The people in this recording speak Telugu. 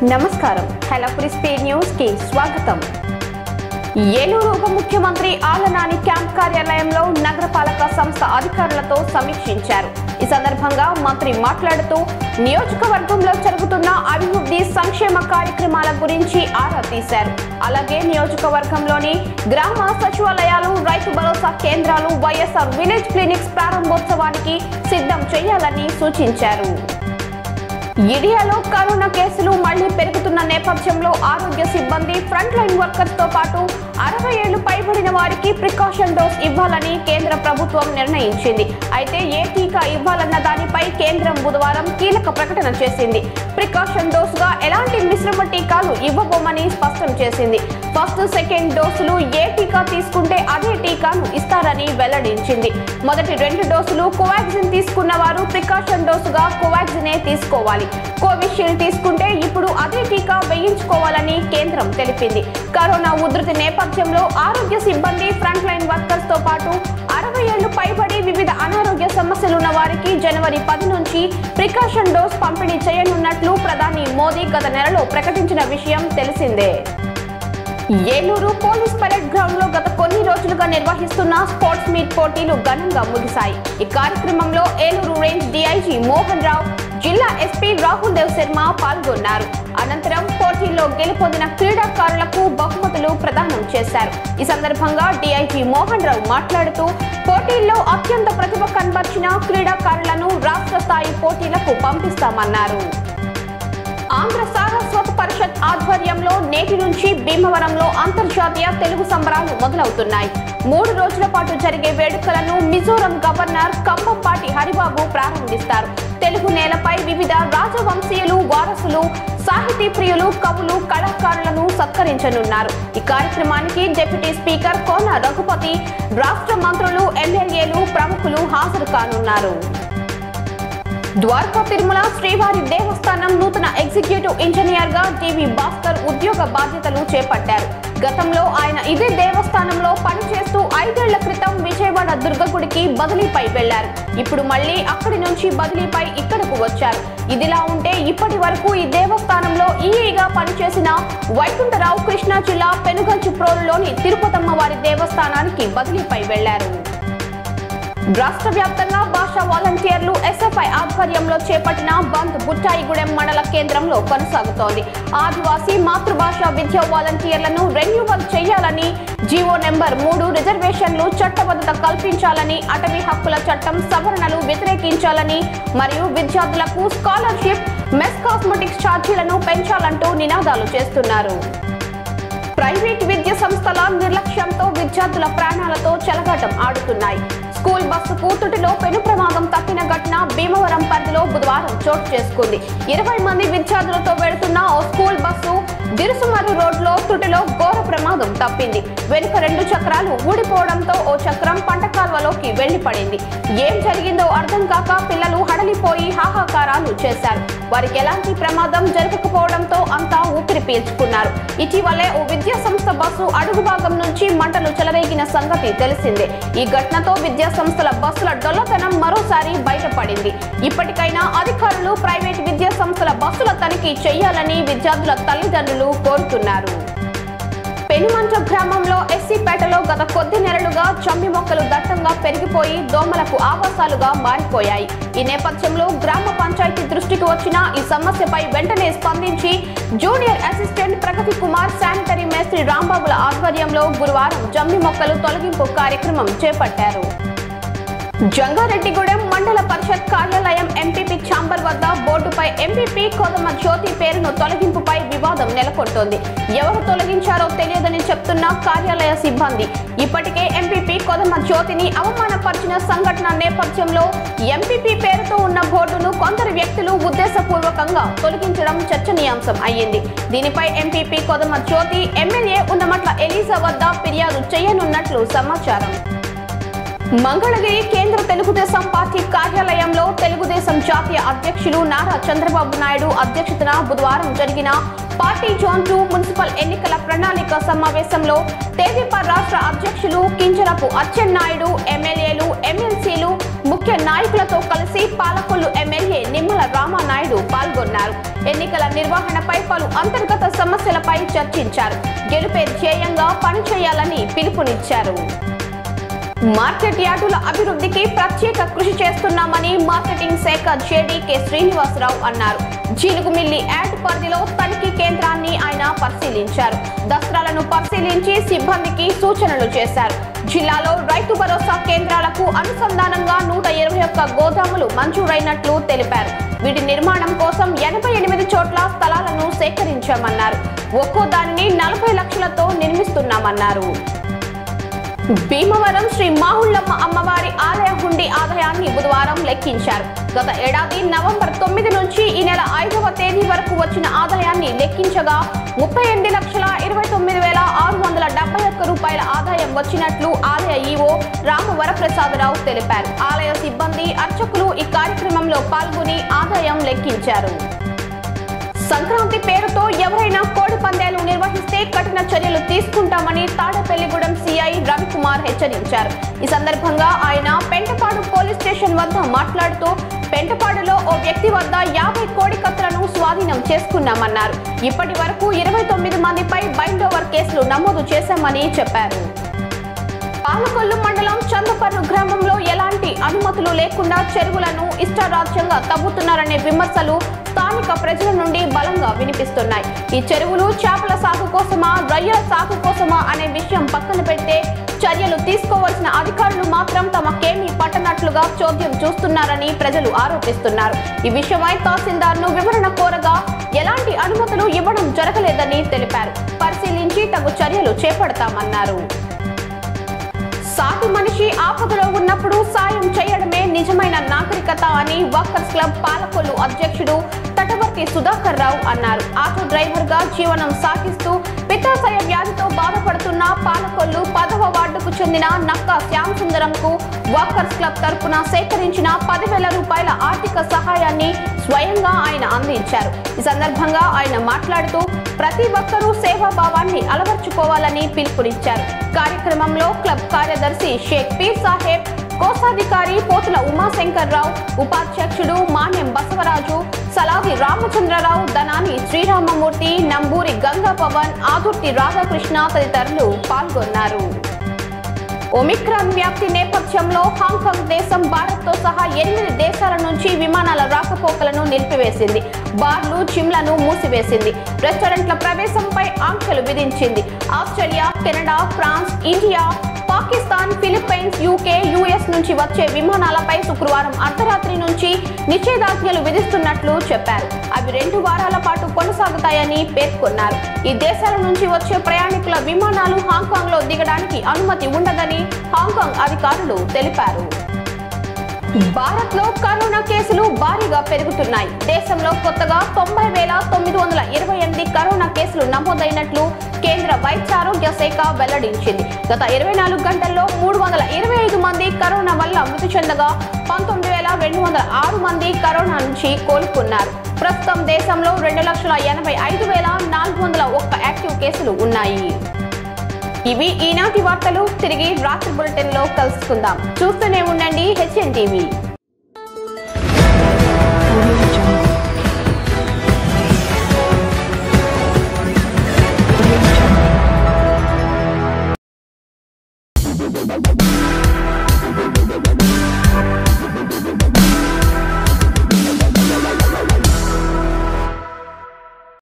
నమస్కారం హెలపురి స్పీడ్ న్యూస్ కి స్వాగతం ఏలూరు ఉప ముఖ్యమంత్రి ఆలనాని క్యాంప్ కార్యాలయంలో నగరపాలక సంస్థ అధికారులతో సమీక్షించారు ఈ సందర్భంగా మంత్రి మాట్లాడుతూ నియోజకవర్గంలో జరుగుతున్న అభివృద్ధి సంక్షేమ కార్యక్రమాల గురించి ఆరా తీశారు అలాగే నియోజకవర్గంలోని గ్రామ సచివాలయాలు రైతు భరోసా కేంద్రాలు వైఎస్ఆర్ విలేజ్ క్లినిక్స్ ప్రారంభోత్సవానికి సిద్ధం చేయాలని సూచించారు ఇండియాలో కరోనా కేసులు మళ్లీ పెరుగుతున్న నేపథ్యంలో ఆరోగ్య సిబ్బంది ఫ్రంట్ లైన్ వర్కర్స్ తో పాటు అరవై ఏళ్లు పైబడిన వారికి ప్రికాషన్ డోస్ ఇవ్వాలని కేంద్ర ప్రభుత్వం నిర్ణయించింది అయితే ఏ టీకా ఇవ్వాలన్న దానిపై కేంద్రం బుధవారం కీలక ప్రకటన చేసింది ప్రికాషన్ డోస్ గా ఎలాంటి మిశ్రమ టీకాలు ఇవ్వబోమని స్పష్టం చేసింది ఫస్ట్ సెకండ్ డోసులు ఏ టీకా తీసుకుంటే అదే టీకాను ఇస్తారని వెల్లడించింది మొదటి రెండు డోసులు కోవాక్సిన్ తీసుకున్న వారు ప్రికాషన్ డోసుగా కోవాక్సినే తీసుకోవాలి కోవిషీల్డ్ తీసుకుంటే ఇప్పుడు అదే టీకా వేయించుకోవాలని కేంద్రం తెలిపింది కరోనా ఉధృతి నేపథ్యంలో ఆరోగ్య సిబ్బంది ఫ్రంట్ లైన్ వర్కర్స్ తో పాటు అరవై ఏళ్లు పైబడి వివిధ అనారోగ్య సమస్యలున్న వారికి జనవరి పది నుంచి ప్రికాషన్ డోస్ పంపిణీ చేయనున్నట్లు ప్రధాని మోదీ గత నెలలో ప్రకటించిన విషయం తెలిసిందే ఏలూరు పోలీస్ పరేడ్ గ్రౌండ్ లో గత కొన్ని రోజులుగా నిర్వహిస్తున్న స్పోర్ట్స్ మీట్ పోటీలు ఘనంగా ముగిశాయి ఈ కార్యక్రమంలో ఏలూరు రేంజ్ డీఐజీ మోహన్ రావు జిల్లా ఎస్పీ రాహుల్ దేవ్ శర్మ పాల్గొన్నారు అనంతరం పోటీల్లో గెలుపొందిన క్రీడాకారులకు బహుమతులు ప్రదానం చేశారు ఈ సందర్భంగా డీఐజీ మోహన్ రావు మాట్లాడుతూ పోటీల్లో అత్యంత ప్రతిభ కనబర్చిన క్రీడాకారులను రాష్ట్ర స్థాయి పోటీలకు పంపిస్తామన్నారు ఆంధ్ర సారస్వత పరిషత్ ఆధ్వర్యంలో నేటి నుంచి భీమవరంలో అంతర్జాతీయ తెలుగు సంబరాలు మొదలవుతున్నాయి మూడు రోజుల పాటు జరిగే వేడుకలను మిజోరం గవర్నర్ కంభంపాటి హరిబాబు ప్రారంభిస్తారు తెలుగు నేలపై వివిధ రాజవంశీయులు వారసులు సాహితీ ప్రియులు కవులు కళాకారులను సత్కరించనున్నారు ఈ కార్యక్రమానికి డిప్యూటీ స్పీకర్ కోన రఘుపతి రాష్ట్ర మంత్రులు ఎమ్మెల్యేలు ప్రముఖులు హాజరు కానున్నారు ద్వారకా తిరుమల శ్రీవారి దేవస్థానం నూతన ఎగ్జిక్యూటివ్ ఇంజనీర్ గా టీవీ భాస్కర్ ఉద్యోగ బాధ్యతలు చేపట్టారు గతంలో ఆయన ఇదే దేవస్థానంలో పనిచేస్తూ ఐదేళ్ల క్రితం విజయవాడ దుర్గగుడికి బదిలీపై వెళ్లారు ఇప్పుడు మళ్ళీ అక్కడి నుంచి బదిలీపై ఇక్కడకు వచ్చారు ఇదిలా ఉంటే ఇప్పటి వరకు ఈ దేవస్థానంలో ఈఈగా పనిచేసిన వైకుంఠరావు కృష్ణా జిల్లా పెనుగంచిప్రోలులోని తిరుపతమ్మ వారి దేవస్థానానికి బదిలీపై వెళ్లారు రాష్ట్ర వ్యాప్తంగా భాషా వాలంటీర్లు ఎస్ఎఫ్ఐ ఆధ్వర్యంలో చేపట్టిన బంద్ బుట్టాయిగూడెం మండల కేంద్రంలో కొనసాగుతోంది ఆదివాసీ మాతృభాష విద్యా వాలంటీర్లను రెన్యూవల్ చేయాలని జీవో నెంబర్ మూడు రిజర్వేషన్లు చట్టబద్ధత కల్పించాలని అటవీ హక్కుల చట్టం సవరణలు వ్యతిరేకించాలని మరియు విద్యార్థులకు స్కాలర్షిప్ మెస్ కాస్మెటిక్స్ ఛార్జీలను పెంచాలంటూ నినాదాలు చేస్తున్నారు ప్రైవేట్ విద్యా సంస్థల నిర్లక్ష్యంతో విద్యార్థుల ప్రాణాలతో చెలగాటం ఆడుతున్నాయి స్కూల్ బస్సుకు తుటిలో పెను ప్రమాదం తప్పిన ఘటన భీమవరం పరిధిలో బుధవారం చోటు చేసుకుంది ఇరవై మంది విద్యార్థులతో వెళుతున్న ఓ స్కూల్ బస్సు దిరుసుమర్రు రోడ్లో తుటిలో ఘోర ప్రమాదం తప్పింది వెనుక రెండు చక్రాలు ఊడిపోవడంతో ఓ చక్రం పంట కాల్వలోకి వెళ్లి పడింది ఏం జరిగిందో అర్థం కాక పిల్లలు హడలిపోయి హాహాకారాలు చేశారు వారికి ఎలాంటి ప్రమాదం జరగకపోవడంతో అంతా ఊపిరి పీల్చుకున్నారు ఇటీవలే ఓ విద్యా సంస్థ బస్సు అడుగు భాగం నుంచి మంటలు చెలరేగిన సంగతి తెలిసిందే ఈ ఘటనతో విద్యా సంస్థల బస్సుల డొల్లతనం మరోసారి బయటపడింది ఇప్పటికైనా అధికారులు ప్రైవేట్ విద్యా సంస్థల బస్సుల తనిఖీ చేయాలని విద్యార్థుల తల్లిదండ్రులు కోరుతున్నారు పెనుమంచ గ్రామంలో ఎస్సీపేటలో గత కొద్ది నెలలుగా చమ్మి మొక్కలు దట్టంగా పెరిగిపోయి దోమలకు ఆవాసాలుగా మారిపోయాయి ఈ నేపథ్యంలో గ్రామ పంచాయతీ దృష్టికి వచ్చిన ఈ సమస్యపై వెంటనే స్పందించి junior assistant Pragathi Kumar sanitary మేస్త్రి రాంబాబుల ఆధ్వర్యంలో గురువారం జమ్మి మొక్కలు తొలగింపు కార్యక్రమం చేపట్టారు జంగారెడ్డిగూడెం మండల పరిషత్ కార్యాలయం ఎంపీపీ ఛాంబర్ వద్ద బోర్డుపై ఎంపీపీ కోదమ జ్యోతి పేరును తొలగింపుపై వివాదం నెలకొంటోంది ఎవరు తొలగించారో తెలియదని చెప్తున్న కార్యాలయ సిబ్బంది ఇప్పటికే ఎంపీపీ కొదమ జ్యోతిని అవమానపరిచిన సంఘటన నేపథ్యంలో ఎంపీపీ పేరుతో ఉన్న బోర్డును కొందరు వ్యక్తులు ఉద్దేశపూర్వకంగా తొలగించడం చర్చనీయాంశం అయ్యింది దీనిపై ఎంపీపీ కొదమ జ్యోతి ఎమ్మెల్యే ఉన్నమట్ల ఎలీజా వద్ద ఫిర్యాదు చేయనున్నట్లు సమాచారం మంగళగిరి కేంద్ర తెలుగుదేశం పార్టీ కార్యాలయంలో తెలుగుదేశం జాతీయ అధ్యక్షులు నారా చంద్రబాబు నాయుడు అధ్యక్షతన బుధవారం జరిగిన పార్టీ జోన్ టూ మున్సిపల్ ఎన్నికల ప్రణాళిక సమావేశంలో తెదేపా రాష్ట్ర అధ్యక్షులు కింజరపు అచ్చెన్నాయుడు ఎమ్మెల్యేలు ఎమ్మెల్సీలు ముఖ్య ముఖ్య నాయకులతో కలిసి పాలకొల్లు ఎమ్మెల్యే నిమ్మల రామానాయుడు పాల్గొన్నారు ఎన్నికల నిర్వహణపై పలు అంతర్గత సమస్యలపై చర్చించారు గెలుపే ధ్యేయంగా పనిచేయాలని పిలుపునిచ్చారు మార్కెట్ యార్డుల అభివృద్ధికి ప్రత్యేక కృషి చేస్తున్నామని మార్కెటింగ్ శాఖ జేడీ కె శ్రీనివాసరావు అన్నారు జీలుగుమిల్లి యాడ్ పరిధిలో తనిఖీ కేంద్రాన్ని ఆయన పరిశీలించారు దసరాలను పరిశీలించి సిబ్బందికి సూచనలు చేశారు జిల్లాలో రైతు భరోసా కేంద్రాలకు అనుసంధానంగా నూట ఇరవై ఒక్క గోదాములు మంజూరైనట్లు తెలిపారు వీటి నిర్మాణం కోసం ఎనభై ఎనిమిది చోట్ల స్థలాలను సేకరించామన్నారు ఒక్కో దానిని నలభై లక్షలతో నిర్మిస్తున్నామన్నారు భీమవరం శ్రీ మాహుళ్ళమ్మ అమ్మవారి ఆలయ హుండీ ఆదాయాన్ని బుధవారం లెక్కించారు గత ఏడాది నవంబర్ తొమ్మిది నుంచి ఈ నెల ఐదవ తేదీ వరకు వచ్చిన ఆదాయాన్ని లెక్కించగా ముప్పై ఎనిమిది లక్షల ఇరవై తొమ్మిది వేల ఆరు వందల డెబ్బై ఒక్క రూపాయల ఆదాయం వచ్చినట్లు ఆలయ ఈవో రామ వరప్రసాదరావు తెలిపారు ఆలయ సిబ్బంది అర్చకులు ఈ కార్యక్రమంలో పాల్గొని ఆదాయం లెక్కించారు సంక్రాంతి పేరుతో ఎవరైనా కోడి పందాలు నిర్వహిస్తే కఠిన చర్యలు తీసుకుంటామని తాడేపల్లిగూడెం సిఐ రవికుమార్ హెచ్చరించారు ఈ సందర్భంగా ఆయన పెంటపాడు పోలీస్ స్టేషన్ వద్ద మాట్లాడుతూ పెంటపాడులో ఓ వ్యక్తి వద్ద యాభై కోడి కత్తులను స్వాధీనం చేసుకున్నామన్నారు ఇప్పటి వరకు ఇరవై తొమ్మిది మందిపై బైండ్ ఓవర్ కేసులు నమోదు చేశామని చెప్పారు పాలకొల్లు మండలం చందపర్రు గ్రామంలో ఎలాంటి అనుమతులు లేకుండా చెరువులను ఇష్టారాజ్యంగా తవ్వుతున్నారనే విమర్శలు స్థానిక ప్రజల నుండి బలంగా వినిపిస్తున్నాయి ఈ చెరువులు చేపల సాగు కోసమా రొయ్యల సాగు కోసమా అనే విషయం పక్కన పెడితే చర్యలు తీసుకోవాల్సిన అధికారులు మాత్రం తమకేమీ పట్టనట్లుగా చోద్యం చూస్తున్నారని ప్రజలు ఆరోపిస్తున్నారు ఈ విషయమై తహసీల్దార్ను వివరణ కోరగా ఎలాంటి అనుమతులు ఇవ్వడం జరగలేదని తెలిపారు పరిశీలించి తగు చర్యలు చేపడతామన్నారు సాటి మనిషి ఆపదలో ఉన్నప్పుడు సాయం చేయడమే నిజమైన నాగరికత అని వర్కర్స్ క్లబ్ పాలకొల్లు అధ్యక్షుడు తటవర్తి సుధాకర్ రావు అన్నారు ఆటో డ్రైవర్ గా జీవనం సాగిస్తూ పిత్తాశయ వ్యాధితో బాధపడుతున్న పాలకొల్లు పదవ వార్డుకు చెందిన నక్క శ్యామ్ సుందరంకు వర్కర్స్ క్లబ్ తరపున సేకరించిన పదివేల రూపాయల ఆర్థిక సహాయాన్ని స్వయంగా ఆయన అందించారు ఈ సందర్భంగా ఆయన మాట్లాడుతూ ప్రతి ఒక్కరూ సేవాభావాన్ని అలవర్చుకోవాలని పిలుపునిచ్చారు కార్యక్రమంలో క్లబ్ కార్యదర్శి షేక్ పీర్ సాహెబ్ కోశాధికారి పోతుల ఉమాశంకర్ రావు ఉపాధ్యక్షుడు మాన్యం బసవరాజు సలావి రామచంద్రరావు దనాని శ్రీరామమూర్తి నంబూరి గంగా పవన్ ఆదుర్తి రాధాకృష్ణ తదితరులు పాల్గొన్నారు ఒమిక్రాన్ వ్యాప్తి నేపథ్యంలో హాంకాంగ్ దేశం భారత్తో సహా ఎనిమిది దేశాల నుంచి విమానాల రాకపోకలను నిలిపివేసింది బార్లు జిమ్లను మూసివేసింది రెస్టారెంట్ల ప్రవేశంపై ఆంక్షలు విధించింది Australia Canada France India Pakistan Philippines UK US నుంచి వచ్చే విమానాలపై శుక్రవారం అర్ధరాత్రి నుంచి నిషేధాజ్ఞలు విధిస్తున్నట్లు చెప్పారు అవి రెండు వారాల పాటు కొనసాగుతాయని పేర్కొన్నారు ఈ దేశాల నుంచి వచ్చే ప్రయాణికుల విమానాలు హాంకాంగ్ లో దిగడానికి అనుమతి ఉండదని హాంకాంగ్ అధికారులు తెలిపారు భారత్ లో కరోనా కేసులు భారీగా పెరుగుతున్నాయి దేశంలో కొత్తగా తొంభై వేల తొమ్మిది వందల ఇరవై ఎనిమిది కరోనా కేసులు నమోదైనట్లు కేంద్ర వైద్య ఆరోగ్య శాఖ వెల్లడించింది గత ఇరవై నాలుగు గంటల్లో మూడు వందల ఇరవై ఐదు మంది కరోనా వల్ల మృతి చెందగా పంతొమ్మిది వేల రెండు వందల ఆరు మంది కరోనా నుంచి కోలుకున్నారు ప్రస్తుతం దేశంలో రెండు లక్షల ఎనభై ఐదు వేల నాలుగు వందల ఒక్క యాక్టివ్ కేసులు ఉన్నాయి ఇవి ఈనాటి వార్తలు తిరిగి రాత్రి బులెటిన్ లో కలుసుకుందాం చూస్తూనే ఉండండి హెచ్ఎన్ టీవీ Audio Jungle.